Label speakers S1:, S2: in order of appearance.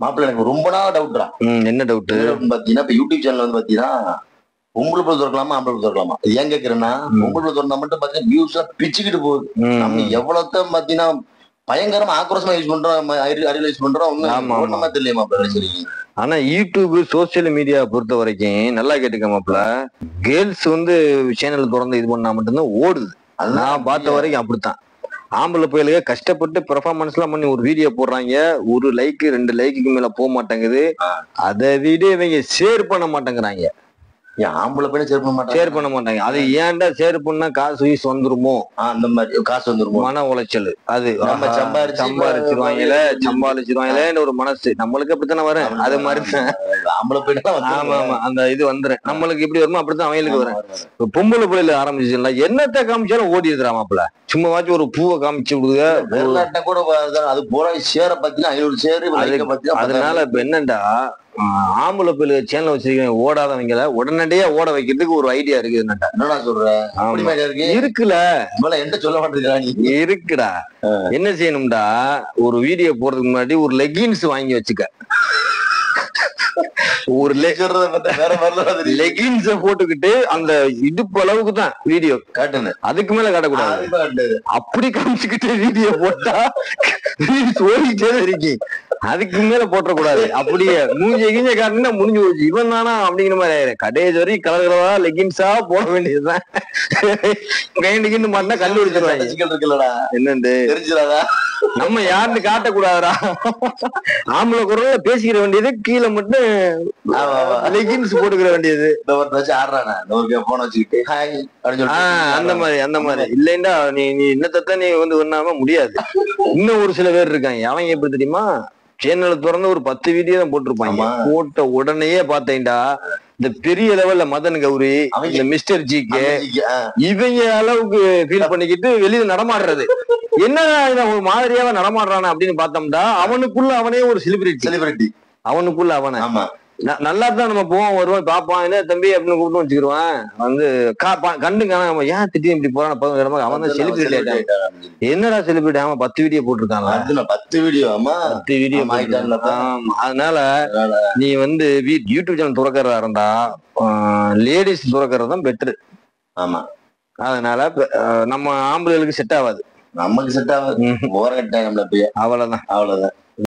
S1: மாப்பிள்ள எனக்கு ரொம்ப நாள் டவுட்ரா
S2: ம், என்ன டவுட்
S1: பாத்தீங்கன்னா இப்ப யூடியூப் சேனல் வந்து பாத்தீங்கன்னா பொம்பளை பிள்ளை திறக்கலாமா ஆம்பளை பிள்ளை திறக்கலாமா இது ஏன் கேக்குறேன்னா
S2: ம்.
S1: பொம்பளை பிள்ளை திறந்தா மட்டும் பாத்தீங்கன்னா வியூஸ் பிச்சுக்கிட்டு போகுது நம்ம எவ்வளவுதான் பாத்தீங்கன்னா பயங்கரமா ஆக்ரோஷமா யூஸ் பண்றோம் அறிவியல் யூஸ் பண்றோம்
S2: ஆமா, ஆமா.
S1: ஒண்ணுமா தெரியல மாப்பிள்ள சரி
S2: ஆனா யூடியூப் சோசியல் மீடியா பொறுத்த வரைக்கும் நல்லா கேட்டுக்க மாப்ள கேர்ள்ஸ் வந்து சேனல் திறந்து இது பண்ணா மட்டும்தான் ஓடுது நான் பார்த்த வரைக்கும் அப்படித்தான் ஆம்பளை புயலுக கஷ்டப்பட்டு பெர்ஃபார்மன்ஸ் எல்லாம் பண்ணி ஒரு வீடியோ போடுறாங்க ஒரு லைக் ரெண்டு லைக்குக்கு மேல போக மாட்டேங்குது
S1: ஆ.
S2: அதை விட இவங்க ஷேர் பண்ண மாட்டேங்கிறாங்க
S1: ஏன் ஆம்பளை பையனை சேர் பண்ண மாட்டாங்க
S2: ஷேர் பண்ண மாட்டாங்க அது ஏன்டா ஷேர் பண்ணா காசு யூஸ் வந்துருமோ
S1: ஆ, அந்த மாதிரி காசு வந்துருமோ
S2: மன உளைச்சல் அது
S1: நம்ம
S2: ஆஹா,
S1: சம்பாரிச்சு
S2: சம்பாரிச்சிருவாங்களே சம்பாரிச்சிருவாங்களேன்னு ஒரு மனசு நம்மளுக்கு அப்படித்தானே வரும் அது மாதிரி தான்
S1: ஆம்பளை பையனா
S2: ஆமா ஆமா அந்த இது வந்துரும் நம்மளுக்கு எப்படி வருமோ அப்படித்தான் அவங்களுக்கு வரும் இப்ப பொம்பளை பிள்ளைல ஆரம்பிச்சுல என்னத்த காமிச்சாலும் ஓடி இருக்கிறாமாப்ல சும்மாவாச்சும் ஒரு பூவை காமிச்சு விடுங்க
S1: வெளிநாட்டுல கூட வா- அது பூரா ஷேரை பாத்தீங்கன்னா ஐநூறு ஷேர்
S2: அதுக்கு-
S1: பாத்தீங்கன்னா
S2: அதனால இப்ப என்னண்டா ஆஹ், ஆம்பளை பிள்ளை சேனல் வச்சிருக்கேன் ஓடாதவங்கள உடனடியா ஓட வைக்கிறதுக்கு ஒரு ஐடியா இருக்கு என்னண்டா
S1: என்னடா சொல்ற அப்படி
S2: ஆமா.
S1: மாதிரி இருக்கு
S2: இருக்குல்ல
S1: இவள என்கிட்ட சொல்ல மாட்டேங்கிறா நீ
S2: இருக்குடா என்ன செய்யணும்டா ஒரு வீடியோ போறதுக்கு முன்னாடி ஒரு லெகின்ஸ் வாங்கி வச்சுக்க ஒரு
S1: சொல்றத பார்த்தா வேற மாதிரிலாம் தெரியுது.
S2: லெகின்ஸ போட்டுக்கிட்டு அந்த இடுப்பு அளவுக்கு தான் வீடியோ
S1: காட்டுங்க
S2: அதுக்கு மேல காட்டக்கூடாது
S1: அது காட்டு.
S2: அப்படி காமிச்சுக்கிட்டு வீடியோ போட்டா reels ஓடிக்கிட்டே தான் இருக்கு அதுக்கு மேல போட்டக்கூடாது அப்படியே மூஞ்சி கிஞ்ச காட்டினா முடிஞ்சு போச்சு இவன் தானா அப்படிங்கிற மாதிரி ஆயிரும் கடைசி வரைக்கும் கலர் கலரா லெகின்ஸா போட வேண்டியதுதான் கைண்டுக்கின்னு மாட்டினா கண்டுபிடிச்சிருவாங்க
S1: சிக்கல் இருக்குல்லடா
S2: என்னண்டு
S1: தெரிஞ்சிடாதா
S2: நம்ம யாருன்னு காட்டக்கூடாதுடா ஆம்பளை குரல்ல பேசிக்கிற வேண்டியது கீழே மட்டும்
S1: ஆமா, ஆமா.
S2: லெகின்ஸ் போட்டுக்கிற வேண்டியது
S1: இந்த ஒருத்தர் வச்சு ஆடுறானே இந்த ஒரு போன வச்சுக்கிட்டு ஹாய் அப்படின்னு
S2: ஆஹ்
S1: சொல்லிட்டு
S2: அந்த மாதிரி அந்த மாதிரி இல்லைண்டா நீ நீ இன்னத்த நீ வந்து ஒண்ணாம முடியாது இன்னும் ஒரு சில பேர் இருக்காங்க அவங்க எப்படி தெரியுமா சேனல் திறந்து ஒரு பத்து வீடியோ தான் போட்டிருப்பாங்க
S1: ஆமா.
S2: போட்ட உடனேயே பார்த்தேன்டா இந்த பெரிய லெவல்ல மதன் கௌரி
S1: அவங்க-
S2: இந்த மிஸ்டர் ஜிக்கு
S1: அன்னைக்கு, ஆ,
S2: இவங்க அளவுக்கு ஃபீல் பண்ணிக்கிட்டு வெளியில நடமாடுறது என்னடா இவன் ஒரு மாதிரியாவ நடமாடுறானே அப்படின்னு பார்த்தோம்டா அவனுக்குள்ள அவனே ஒரு செலிபிரிட்டி
S1: செலிபிரிட்டி
S2: அவனுக்குள்ள அவன
S1: ஆமா
S2: ந- நல்லா தான் நம்ம போவோம் வருவோம் பாப்பான் என்ன தம்பி அப்படின்னு கூப்பிட்டு வச்சுக்கிருவான் வந்து கா- பா- கண்டு காணாம ஏன் திடீர்னு இப்படி போறான் பக்கம் அவன் தான் செலிபிரிட்டி ஆயிட்டான் என்னடா செலிபிரிட்டி ஆமா பத்து வீடியோ போட்டிருக்காங்க
S1: அது நான் பத்து வீடியோ ஆமா
S2: பத்து வீடியோ
S1: ஆமா, ஆயிட்டான்ல அப்ப.
S2: ஆமா அதனால நீ வந்து வீ- யூடியூப் சேனல் துறக்கிறதா இருந்தா லேடிஸ் துறக்கிறது தான் பெட்ரு
S1: ஆமா
S2: அதனால அஹ், நம்ம ஆம்பளைகளுக்கு செட் ஆகாது
S1: நமக்கு செட் ஆகாது
S2: ம்.
S1: ஓர கட்டாங்க நம்மள போய்
S2: அவ்வளவுதான்
S1: அவ்வளவுதான்